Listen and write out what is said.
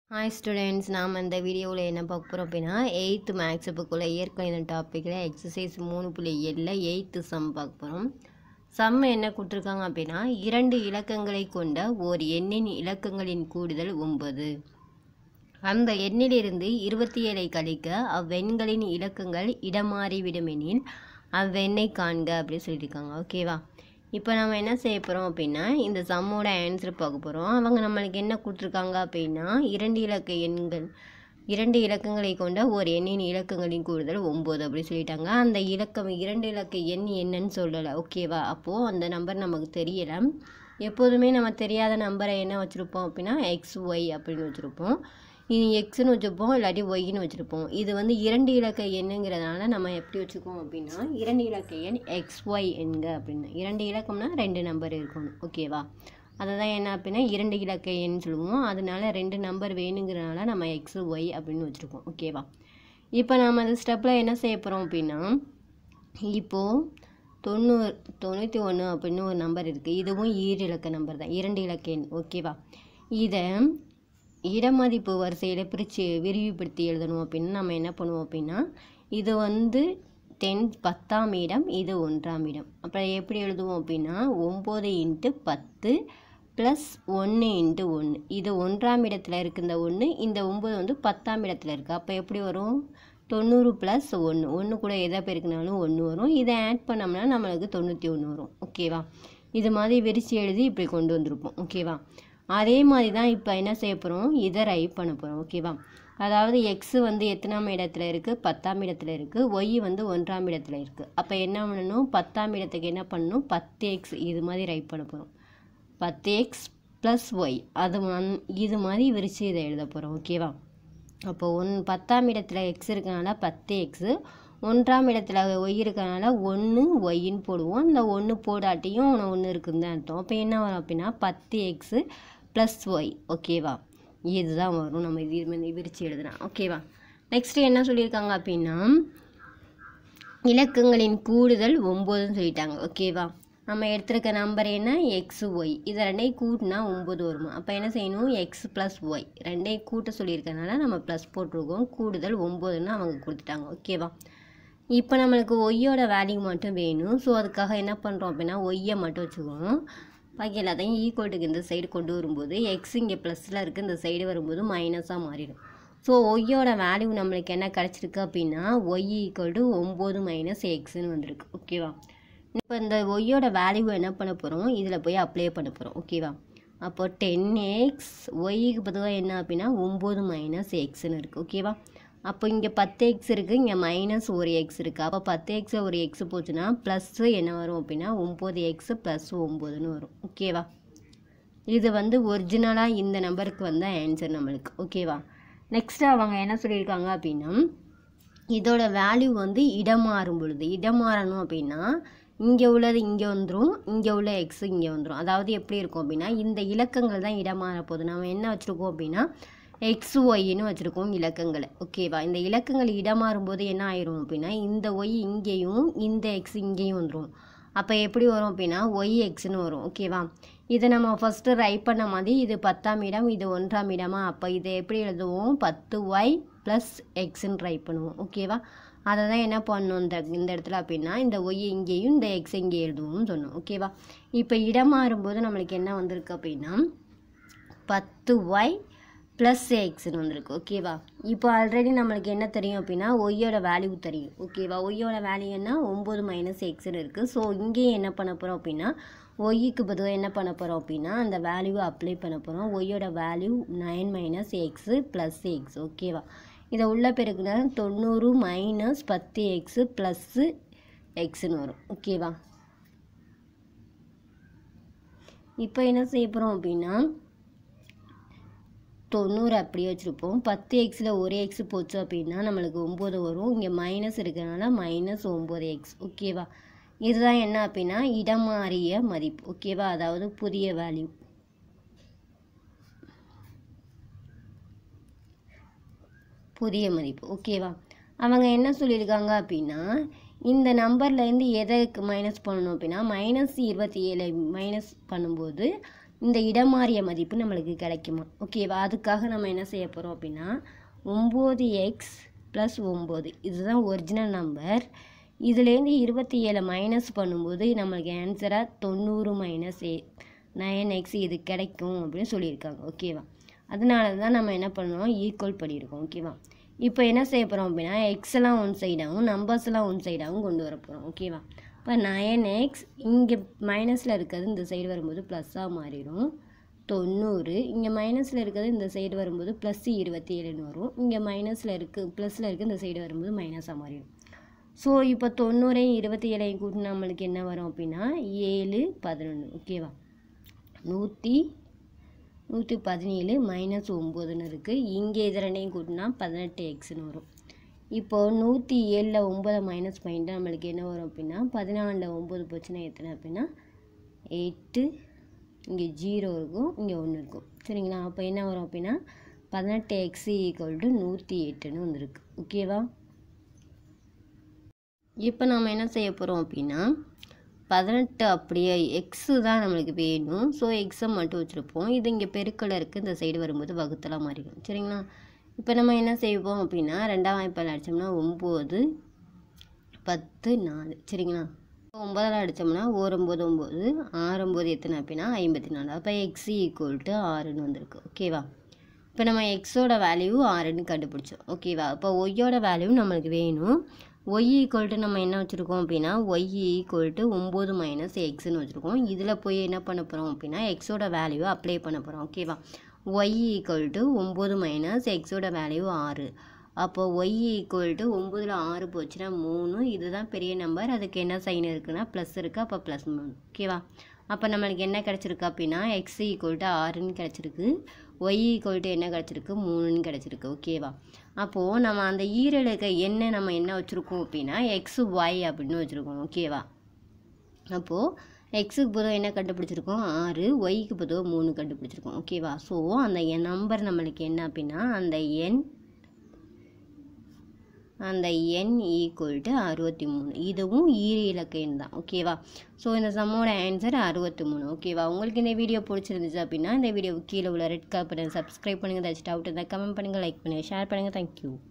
hi students நாம் இந்த வீடியோவில் என்ன பார்க்க போகிறோம் அப்படின்னா எயித்து மேக்ஸ் புக்குள்ள இயற்கணித டாப்பிக்கில் எக்ஸசைஸ் மூணு புள்ளி ஏழில் எயித்து சம் பார்க்க போகிறோம் சம் என்ன கொடுத்துருக்காங்க அப்படின்னா இரண்டு இலக்கங்களை கொண்ட ஓர் எண்ணின் இலக்கங்களின் கூடுதல் ஒன்பது அந்த எண்ணிலிருந்து இருபத்தி ஏழை கழிக்க அவ்வெண்களின் இலக்கங்கள் இடமாறிவிடுமெனில் அவ்வெண்ணை காண்க அப்படின்னு சொல்லியிருக்காங்க ஓகேவா இப்போ நம்ம என்ன செய்ய போகிறோம் அப்படின்னா இந்த சம்மோட ஆன்சர் பார்க்க போகிறோம் அவங்க நம்மளுக்கு என்ன கொடுத்துருக்காங்க அப்படின்னா இரண்டு இலக்க எண்கள் இரண்டு இலக்கங்களை கொண்ட ஒரு எண்ணின் இலக்கங்களின் கூடுதல் ஒம்பது அப்படி சொல்லிட்டாங்க அந்த இலக்கம் இரண்டு இலக்க எண் என்னன்னு சொல்லலை ஓகேவா அப்போது அந்த நம்பர் நமக்கு தெரியலை எப்போதுமே நம்ம தெரியாத நம்பரை என்ன வச்சுருப்போம் அப்படின்னா எக்ஸ் ஒய் அப்படின்னு வச்சுருப்போம் இது எக்ஸ்னு வச்சுருப்போம் இல்லாட்டி ஒய்னு வச்சுருப்போம் இது வந்து இரண்டு இலக்க எண்ணுங்கிறதுனால நம்ம எப்படி வச்சுருக்கோம் அப்படின்னா இரண்டு இலக்க எண் எக்ஸ் ஒய் எண்க அப்படின்னு இரண்டு இலக்கம்னா ரெண்டு நம்பர் இருக்கணும் ஓகேவா அதை தான் என்ன அப்படின்னா இரண்டு இலக்க எண் சொல்லுவோம் அதனால ரெண்டு நம்பர் வேணுங்கிறனால நம்ம எக்ஸ் ஒய் அப்படின்னு வச்சுருக்கோம் ஓகேவா இப்போ நம்ம அந்த ஸ்டெப்பில் என்ன செய்ய போகிறோம் அப்படின்னா இப்போது தொண்ணூறு தொண்ணூற்றி ஒன்று அப்படின்னு ஒரு நம்பர் இருக்குது இதுவும் ஈர் இலக்க நம்பர் தான் இரண்டு இலக்க எண் ஓகேவா இதை இடமதிப்பு வரிசையில் பிரித்து விரிவுபடுத்தி எழுதணும் அப்படின்னு நம்ம என்ன பண்ணுவோம் அப்படின்னா இது வந்து டென் பத்தாம் இடம் இது ஒன்றாம் இடம் அப்புறம் எப்படி எழுதுவோம் அப்படின்னா ஒம்பது இன்ட்டு பத்து ப்ளஸ் ஒன்று இன்ட்டு ஒன்று இது ஒன்றாம் இடத்துல இருக்கு இந்த ஒன்று இந்த ஒம்பது வந்து பத்தாம் இடத்துல இருக்குது அப்போ எப்படி வரும் தொண்ணூறு ப்ளஸ் ஒன்று ஒன்று கூட எதை பெருக்கினாலும் ஒன்று வரும் இதை ஆட் பண்ணோம்னா நம்மளுக்கு தொண்ணூற்றி ஒன்று வரும் ஓகேவா இது மாதிரி விரித்து எழுதி இப்படி கொண்டு வந்திருப்போம் ஓகேவா அதே மாதிரி தான் இப்போ என்ன செய்ய போகிறோம் இதை ரைட் பண்ண போகிறோம் ஓகேவா அதாவது எக்ஸு வந்து எத்தனாம் இடத்துல இருக்குது பத்தாம் இடத்துல இருக்குது ஒய் வந்து ஒன்றாம் இடத்துல இருக்குது அப்போ என்ன பண்ணணும் பத்தாம் இடத்துக்கு என்ன பண்ணணும் பத்து எக்ஸ் இது மாதிரி ரைட் பண்ண போகிறோம் பத்து எக்ஸ் ப்ளஸ் ஒய் அது மந் இது மாதிரி விரித்து இதை எழுத போகிறோம் ஓகேவா அப்போ ஒன் பத்தாம் இடத்துல எக்ஸ் இருக்கனால பத்து எக்ஸு ஒன்றாம் இடத்துல ஒய் இருக்கனால ஒன்று ஒய்ன்னு போடுவோம் இந்த ஒன்று போடாட்டியும் ஒன்று இருக்குன்னு தான் அர்த்தம் அப்போ என்ன வரும் அப்படின்னா பத்து எக்ஸு ப்ளஸ் ஒய் ஓகேவா இதுதான் வரும் நம்ம இது மாதிரி விரித்து எழுதலாம் ஓகேவா நெக்ஸ்ட்டு என்ன சொல்லியிருக்காங்க அப்படின்னா இலக்கங்களின் கூடுதல் ஒம்போதுன்னு சொல்லிட்டாங்க ஓகேவா நம்ம எடுத்திருக்க நம்பர் என்ன எக்ஸ் ஒய் இதை ரெண்டையும் கூட்டினா ஒம்பது வருமா அப்போ என்ன செய்யணும் எக்ஸ் ப்ளஸ் ஒய் ரெண்டையும் கூட்ட சொல்லியிருக்கனால நம்ம ப்ளஸ் போட்டிருக்கோம் கூடுதல் ஒம்போதுன்னு அவங்க கொடுத்துட்டாங்க ஓகேவா இப்போ நம்மளுக்கு ஒய்யோட வேல்யூ மட்டும் வேணும் ஸோ அதுக்காக என்ன பண்ணுறோம் அப்படின்னா ஒய்யை மட்டும் வச்சுக்குவோம் பாக்கி எல்லாத்தையும் ஈக்குவல்ட்டுக்கு இந்த சைடு கொண்டு வரும்போது எக்ஸ் இங்கே ப்ளஸில் இருக்குது இந்த சைடு வரும்போது மைனஸாக மாறிடும் ஸோ ஒய்யோட வேல்யூ நம்மளுக்கு என்ன கிடச்சிருக்கு அப்படின்னா ஒய் ஈக்குவல் டு ஒம்பது மைனஸ் எக்ஸ்னு வந்திருக்கு ஓகேவா இப்போ இந்த ஒய்யோட வேல்யூ என்ன பண்ண போகிறோம் இதில் போய் அப்ளை பண்ண போகிறோம் ஓகேவா அப்போ டென் எக்ஸ் ஒய்க்கு பொதுவாக என்ன அப்படின்னா ஒம்பது மைனஸ் எக்ஸ்னு இருக்குது ஓகேவா அப்போ இங்கே பத்து எக்ஸ் இருக்குது இங்கே மைனஸ் ஒரு எக்ஸ் இருக்குது அப்போ பத்து எக்ஸ் ஒரு எக்ஸ் போச்சுன்னா ப்ளஸ்ஸு என்ன வரும் அப்படின்னா ஒம்பது எக்ஸ் ப்ளஸ் ஒம்பதுன்னு வரும் ஓகேவா இது வந்து ஒரிஜினலாக இந்த நம்பருக்கு வந்த ஆன்சர் நம்மளுக்கு ஓகேவா நெக்ஸ்ட்டு அவங்க என்ன சொல்லியிருக்காங்க அப்படின்னா இதோட வேல்யூ வந்து இடம் மாறும் பொழுது இடம் மாறணும் அப்படின்னா இங்கே உள்ளது இங்கே வந்துடும் இங்கே உள்ள எக்ஸ் இங்கே வந்துடும் அதாவது எப்படி இருக்கும் அப்படின்னா இந்த இலக்கங்கள் தான் இடம் மாற போகுது நம்ம என்ன வச்சுருக்கோம் அப்படின்னா எக்ஸ் ஒய்ன்னு வச்சுருக்கோம் இலக்கங்களை ஓகேவா இந்த இலக்கங்கள் இடம் மாறும்போது என்ன ஆயிரும் அப்படின்னா இந்த ஒய் இங்கேயும் இந்த எக்ஸ் இங்கேயும் வந்துடும் அப்போ எப்படி வரும் அப்படின்னா ஒய் எக்ஸ்னு வரும் ஓகேவா இதை நம்ம ஃபஸ்ட்டு ரைட் பண்ண மாதிரி இது பத்தாம் இடம் இது ஒன்றாம் இடமா அப்போ இதை எப்படி எழுதுவோம் பத்து ஒய் ப்ளஸ் எக்ஸ்ன்னு ரைட் பண்ணுவோம் ஓகேவா அதை தான் என்ன பண்ணணும் இந்த இந்த இடத்துல அப்படின்னா இந்த ஒய் இங்கேயும் இந்த எக்ஸ் இங்கே எழுதுவோம்னு சொன்னோம் ஓகேவா இப்போ இடம் மாறும்போது நம்மளுக்கு என்ன வந்திருக்கு அப்படின்னா பத்து ஒய் ப்ளஸ் எக்ஸ்னு வந்திருக்கு ஓகேவா இப்போ ஆல்ரெடி நம்மளுக்கு என்ன தெரியும் அப்படின்னா ஒய்யோட வேல்யூ தெரியும் ஓகேவா ஒய்யோட வேல்யூ என்ன ஒம்பது மைனஸ் எக்ஸ்னு இருக்குது ஸோ இங்கேயும் என்ன பண்ண போகிறோம் அப்படின்னா ஒய்க்கு பொதுவாக என்ன பண்ண போகிறோம் அப்படின்னா அந்த வேல்யூவை அப்ளை பண்ண போகிறோம் ஒய்யோட value nine minus x plus x ஓகேவா இதை உள்ள பெருக்குனா தொண்ணூறு மைனஸ் பத்து எக்ஸு ப்ளஸ்ஸு எக்ஸ்னு வரும் ஓகேவா இப்போ என்ன செய்ய போகிறோம் அப்படின்னா தொண்ணூறு அப்படியே வச்சுருப்போம் பத்து எக்ஸில் ஒரு எக்ஸ் போச்சு அப்படின்னா நம்மளுக்கு ஒம்பது வரும் இங்கே மைனஸ் இருக்கிறனால மைனஸ் ஒம்பது எக்ஸ் ஓகேவா இதுதான் என்ன அப்படின்னா இடமாறிய மதிப்பு ஓகேவா அதாவது புதிய வேல்யூ புதிய மதிப்பு ஓகேவா அவங்க என்ன சொல்லியிருக்காங்க அப்படின்னா இந்த நம்பர்லேருந்து எதை மைனஸ் பண்ணணும் அப்படின்னா மைனஸ் இருபத்தி ஏழை மைனஸ் பண்ணும்போது இந்த இடமாறிய மதிப்பு நம்மளுக்கு கிடைக்குமா ஓகேவா அதுக்காக நம்ம என்ன செய்ய போகிறோம் அப்படின்னா ஒம்பது எக்ஸ் ப்ளஸ் ஒம்பது இதுதான் ஒரிஜினல் நம்பர் இதுலேருந்து இருபத்தி ஏழை மைனஸ் பண்ணும்போது நம்மளுக்கு ஆன்சராக தொண்ணூறு மைனஸ் ஏ நயன் எக்ஸ் இது கிடைக்கும் அப்படின்னு சொல்லியிருக்காங்க ஓகேவா அதனால தான் நம்ம என்ன பண்ணோம் ஈக்குவல் பண்ணியிருக்கோம் ஓகேவா இப்போ என்ன செய்ய போகிறோம் அப்படின்னா எக்ஸ் எல்லாம் ஒன் சைடாகவும் நம்பர்ஸ் எல்லாம் ஒன் சைடாகவும் கொண்டு வர போகிறோம் ஓகேவா இப்போ நயன் எக்ஸ் இங்கே மைனஸில் இருக்கிறது இந்த சைடு வரும்போது ப்ளஸ்ஸாக மாறிடும் தொண்ணூறு இங்கே மைனஸில் இருக்கிறது இந்த சைடு வரும்போது ப்ளஸ் இருபத்தி ஏழுன்னு வரும் இங்கே மைனஸில் இருக்குது ப்ளஸில் இருக்குது இந்த சைடு வரும்போது மைனஸாக மாறிடும் ஸோ இப்போ தொண்ணூறையும் இருபத்தி ஏழையும் கூட்டி நம்மளுக்கு என்ன வரும் அப்படின்னா ஏழு பதினொன்று ஓகேவா நூற்றி நூற்றி பதினேழு மைனஸ் ஒம்போதுன்னு இருக்குது இங்கே இது ரெண்டையும் கூட்டினா பதினெட்டு எக்ஸ்னு வரும் இப்போது நூற்றி ஏழில் ஒம்பதை மைனஸ் பண்ணிட்டு நம்மளுக்கு என்ன வரும் அப்படின்னா பதினாலில் ஒம்பது போச்சுன்னா எத்தனை அப்படின்னா எட்டு இங்கே ஜீரோ இருக்கும் இங்கே ஒன்று இருக்கும் சரிங்களா அப்போ என்ன வரும் அப்படின்னா பதினெட்டு எக்ஸ் ஈக்குவல் டு நூற்றி எட்டுன்னு வந்திருக்கு ஓகேவா இப்போ நாம் என்ன செய்ய போகிறோம் அப்படின்னா பதினெட்டு அப்படியே எக்ஸு தான் நம்மளுக்கு வேணும் ஸோ எக்ஸை மட்டும் வச்சுருப்போம் இது இங்கே பெருக்கல் இருக்குது இந்த சைடு வரும்போது வகுத்தலாம் மாறிடும் சரிங்களா இப்போ நம்ம என்ன செய்வோம் அப்படின்னா ரெண்டாம் வாய்ப்பால் அடித்தோம்னா ஒம்பது பத்து நாலு சரிங்களா ஒம்பதில் அடித்தோம்னா ஓர் ஒம்பது ஒம்பது ஆறு ஒம்பது எத்தனை அப்படின்னா ஐம்பத்தி நாலு அப்போ எக்ஸ் ஈக்குவல் டு ஆறுன்னு வந்திருக்கு ஓகேவா இப்போ நம்ம எக்ஸோட வேல்யூ ஆறுன்னு கண்டுபிடிச்சோம் ஓகேவா இப்போ ஒய்யோட வேல்யூ நம்மளுக்கு வேணும் ஒய் ஈக்குவல் டு நம்ம என்ன வச்சுருக்கோம் அப்படின்னா ஒய் ஈக்குவல் டு ஒம்பது மைனஸ் எக்ஸ்னு வச்சுருக்கோம் இதில் போய் என்ன பண்ண போகிறோம் அப்படின்னா எக்ஸோட வேல்யூ அப்ளை பண்ண போகிறோம் ஓகேவா ஒய் ஈக்குவல் டு ஒம்பது மைனஸ் எக்ஸோட வேல்யூ ஆறு அப்போ ஒய் ஈக்குவல் டு ஒம்பதில் ஆறு போச்சுன்னா மூணு இதுதான் பெரிய நம்பர் அதுக்கு என்ன சைன் இருக்குன்னா ப்ளஸ் இருக்குது அப்போ ப்ளஸ் மூணு ஓகேவா அப்போ நம்மளுக்கு என்ன கிடச்சிருக்கு அப்படின்னா எக்ஸ் ஈக்குவல் டு ஆறுன்னு கிடச்சிருக்கு ஒய் ஈக்குவல் டு என்ன கிடச்சிருக்கு மூணுன்னு கிடச்சிருக்கு ஓகேவா அப்போது நம்ம அந்த ஈரலுக்கு என்ன நம்ம என்ன வச்சுருக்கோம் அப்படின்னா எக்ஸ் ஒய் அப்படின்னு வச்சுருக்கோம் ஓகேவா அப்போது எக்ஸுக்கு பொதுவாக என்ன கண்டுபிடிச்சிருக்கோம் ஆறு ஒய்க்கு பொதுவாக மூணு கண்டுபிடிச்சிருக்கோம் ஓகேவா ஸோ அந்த நம்பர் நம்மளுக்கு என்ன அப்படின்னா அந்த எண் அந்த எண் ஈக்குவல் டு அறுபத்தி மூணு இதுவும் ஈர இலக்க எண் தான் ஓகேவா ஸோ இந்த சம்மோட ஆன்சர் அறுபத்தி மூணு ஓகேவா உங்களுக்கு இந்த வீடியோ பிடிச்சிருந்துச்சு அப்படின்னா இந்த வீடியோ கீழே உள்ள ரெட் கலர் பட்டன் சப்ஸ்கிரைப் பண்ணுங்கள் ஏதாச்சும் டவுட் இருந்தால் கமெண்ட் பண்ணுங்கள் லைக் பண்ணுங்கள் ஷேர் பண்ணுங்கள் தேங்க்யூ